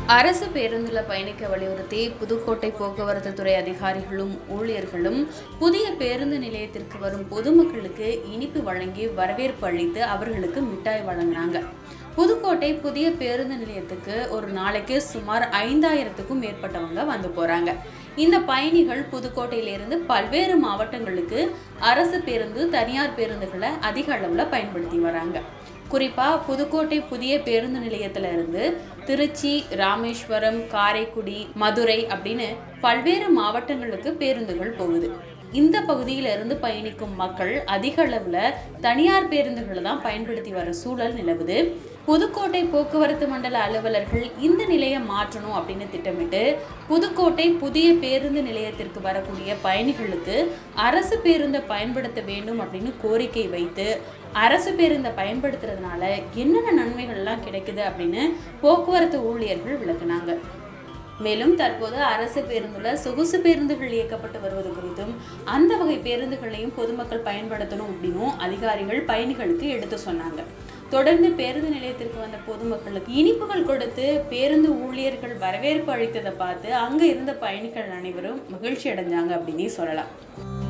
அரசு பேருந்துல பயணிக்க வலியுறுத்தி புதுக்கோட்டை போக்குவரத்து துறை அதிகாரிகளும் ஊழியர்களும் புதிய பேருந்து நிலையத்திற்கு வரும் பொதுமக்களுக்கு இனிப்பு வழங்கி வரவேற்பு அளித்து அவர்களுக்கு மிட்டாய் வழங்கினாங்க புதுக்கோட்டை புதிய பேருந்து நிலையத்துக்கு ஒரு நாளைக்கு சுமார் ஐந்தாயிரத்துக்கும் மேற்பட்டவங்க வந்து போறாங்க இந்த பயணிகள் புதுக்கோட்டையிலிருந்து பல்வேறு மாவட்டங்களுக்கு அரசு பேருந்து தனியார் பேருந்துகளை அதிக அளவுல பயன்படுத்தி வராங்க குறிப்பா புதுக்கோட்டை புதிய பேருந்து நிலையத்துல இருந்து திருச்சி ராமேஸ்வரம் காரைக்குடி மதுரை அப்படின்னு பல்வேறு மாவட்டங்களுக்கு பேருந்துகள் போகுது இந்த பகுதியில இருந்து பயணிக்கும் மக்கள் அதிக அளவுல தனியார் பேருந்துகளை தான் பயன்படுத்தி வர சூழல் நிலவுது புதுக்கோட்டை போக்குவரத்து மண்டல அலுவலர்கள் இந்த நிலையை மாற்றணும் அப்படின்னு திட்டமிட்டு புதுக்கோட்டை புதிய பேருந்து நிலையத்திற்கு வரக்கூடிய பயணிகளுக்கு அரசு பேருந்தை பயன்படுத்த வேண்டும் அப்படின்னு கோரிக்கை வைத்து அரசு பேருந்தை பயன்படுத்துறதுனால என்னென்ன நன்மைகள்லாம் கிடைக்குது அப்படின்னு போக்குவரத்து ஊழியர்கள் விளக்குனாங்க மேலும் தற்போது அரசு பேருந்துல சொகுசு பேருந்துகள் இயக்கப்பட்டு வருவது குறித்தும் அந்த வகை பேருந்துகளையும் பொதுமக்கள் பயன்படுத்தணும் அப்படின்னும் அதிகாரிகள் பயணிகளுக்கு எடுத்து சொன்னாங்க தொடர்ந்து பேருந்து நிலையத்திற்கு வந்த பொதுமக்களுக்கு இனிப்புகள் கொடுத்து பேருந்து ஊழியர்கள் வரவேற்பு அளித்ததை பார்த்து அங்க இருந்த பயணிகள் அனைவரும் மகிழ்ச்சி அடைஞ்சாங்க அப்படின்னே சொல்லலாம்